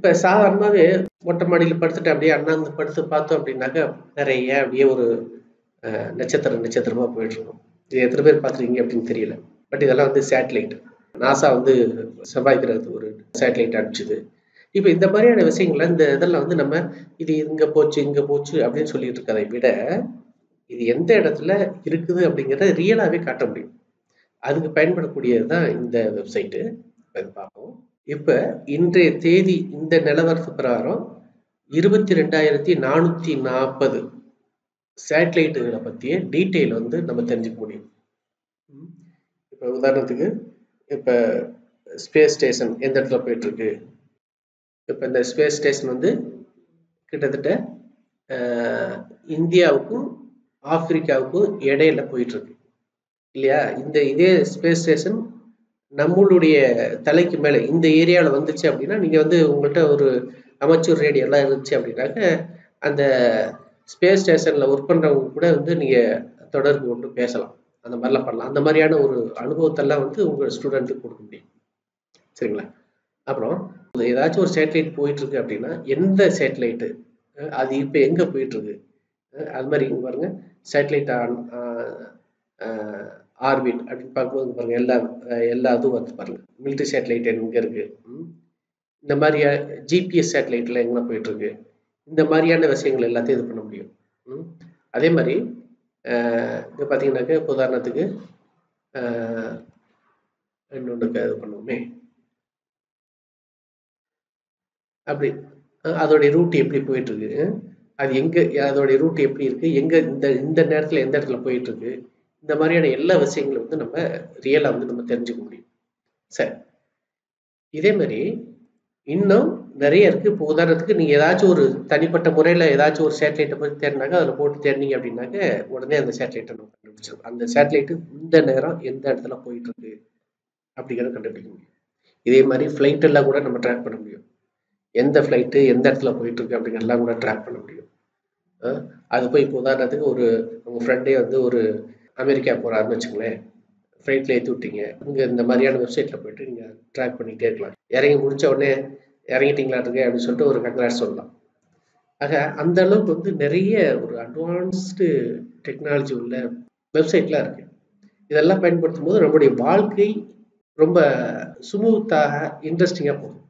இப்ப சாதாரணமாவே மொட்டை மாடியில படுத்துட்டு அப்படியே அண்ணாந்து படுத்து பார்த்தோம் அப்படின்னாக்கா நிறைய அப்படியே ஒரு அஹ், நட்சத்திரம் நட்சத்திரமா போயிட்டு இருக்கும் இது எத்தனை பேர் பார்த்துருக்கீங்க அப்படின்னு தெரியல பட் இதெல்லாம் வந்து சேட்டலைட் நாசா வந்து செவ்வாய் கிரகத்துக்கு ஒரு சேட்டலைட் அனுப்பிச்சுது இப்போ இந்த மாதிரியான விஷயங்களை இந்த இதெல்லாம் வந்து நம்ம இது இங்க போச்சு இங்க போச்சு அப்படின்னு சொல்லிட்டு இருக்கதை விட இது எந்த இடத்துல இருக்குது அப்படிங்கிறத ரியலாவே காட்ட முடியும் அதுக்கு பயன்படக்கூடியது தான் இந்த வெப்சைட்டு அது பார்ப்போம் இப்போ இன்றைய தேதி இந்த நிலவரத்து பிரகாரம் இருபத்தி ரெண்டாயிரத்தி நானூற்றி நாற்பது சேட்டலைட்டுகளை பற்றிய டீட்டெயில் வந்து நம்ம தெரிஞ்சுக்க முடியும் இப்போ உதாரணத்துக்கு இப்போ ஸ்பேஸ் ஸ்டேஷன் எந்த இடத்துல போயிட்டு இருக்கு இப்போ இந்த ஸ்பேஸ் ஸ்டேஷன் வந்து கிட்டத்தட்ட அஹ், இந்தியாவுக்கும் ஆப்பிரிக்காவுக்கும் இடையில போயிட்டு இருக்கு இல்லையா இந்த இதே ஸ்பேஸ் ஸ்டேஷன் நம்மளுடைய தலைக்கு மேலே இந்த ஏரியாவில் வந்துச்சு அப்படின்னா நீங்கள் வந்து உங்கள்கிட்ட ஒரு அமைச்சூர் ரேடியோலாம் இருந்துச்சு அப்படின்னாக்க அந்த ஸ்பேஸ் ஸ்டேஷனில் ஒர்க் பண்ணுறவங்க கூட வந்து நீங்கள் தொடர்பு கொண்டு பேசலாம் அந்த மாதிரிலாம் பண்ணலாம் அந்த மாதிரியான ஒரு அனுபவத்தெல்லாம் வந்து உங்கள் ஸ்டூடெண்ட்டுக்கு கொடுக்க முடியும் சரிங்களா அப்புறம் ஏதாச்சும் ஒரு சேட்டலைட் போயிட்டு இருக்கு அப்படின்னா எந்த சேட்டலைட்டு அது இப்போ எங்கே போயிட்டு இருக்கு அஹ் அது மாதிரி இங்க பாருங்க சேட்டலைட் ஆன் ஆர்பிட் அப்படின்னு பார்க்கும்போது இங்க பாருங்க எல்லா அஹ் எல்லா இதுவும் வந்து பாருங்க மிலிட்டரி சேட்டலைட் எங்க இருக்கு ம். இந்த மாதிரி ஜிபிஎஸ் சேட்டலைட்ல எங்கே போயிட்டு இருக்கு இந்த மாதிரியான விஷயங்கள் எல்லாத்தையும் இது பண்ண முடியும் ம். அதே மாதிரி அஹ் இங்க பார்த்தீங்கன்னாக்க இப்ப உதாரணத்துக்கு அஹ் இன்னொன்றுக்கு இது பண்ணுவோமே அப்படி அஹ் அதோடைய ரூட் எப்படி போயிட்டு இருக்கு அஹ் அது எங்க அதோடைய ரூட் எப்படி இருக்கு எங்க இந்த இந்த நேரத்துல எந்த இடத்துல போயிட்டு இருக்கு இந்த மாதிரியான எல்லா விஷயங்களும் வந்து நம்ம ரியலா வந்து நம்ம தெரிஞ்சுக்க முடியும் சரி இதே மாதிரி இன்னும் நிறைய இருக்கு இப்போ உதாரணத்துக்கு நீங்க ஏதாச்சும் ஒரு தனிப்பட்ட முறையில ஏதாச்சும் ஒரு சேட்டலைட்டை பத்தி தேடினாக்க அதில் போட்டு தேடினீங்க அப்படின்னாக்க உடனே அந்த சேட்டலைட்டை நம்ம கண்டுபிடிச்சிடும் அந்த சேட்டலைட்டு இந்த நேரம் எந்த இடத்துல போயிட்டு இருக்கு அப்படிங்கிறத கண்டுபிடிக்க முடியும் இதே மாதிரி ஃப்ளைட் எல்லாம் கூட நம்ம ட்ராக் பண்ண முடியும் எந்த ஃப்ளைட்டு எந்த இடத்துல போயிட்டு இருக்கு அப்படிங்கிறதெல்லாம் கூட ட்ராக் பண்ண முடியும் அஹ் அது போய் இப்போ உதாரணத்துக்கு ஒரு உங்க ஃப்ரெண்டே வந்து ஒரு அமெரிக்கா போறாருன்னு வச்சுங்களேன் ஃப்ளைட்ல ஏற்றி விட்டீங்க இங்க இந்த மாதிரியான வெப்சைட்ல போயிட்டு நீங்க ட்ராக் பண்ணிட்டே இருக்கலாம் இறங்கி முடிச்ச உடனே இறங்கிட்டீங்களா இருக்கு அப்படின்னு சொல்லிட்டு ஒரு கங்க்ராட் சொல்லலாம் ஆக அந்த அளவுக்கு வந்து நிறைய ஒரு அட்வான்ஸ்டு டெக்னாலஜி உள்ள வெப்சைட்லாம் இருக்கு இதெல்லாம் பயன்படுத்தும் போது நம்முடைய வாழ்க்கை ரொம்ப சுமூத்தாக இன்ட்ரெஸ்டிங்காக போகும்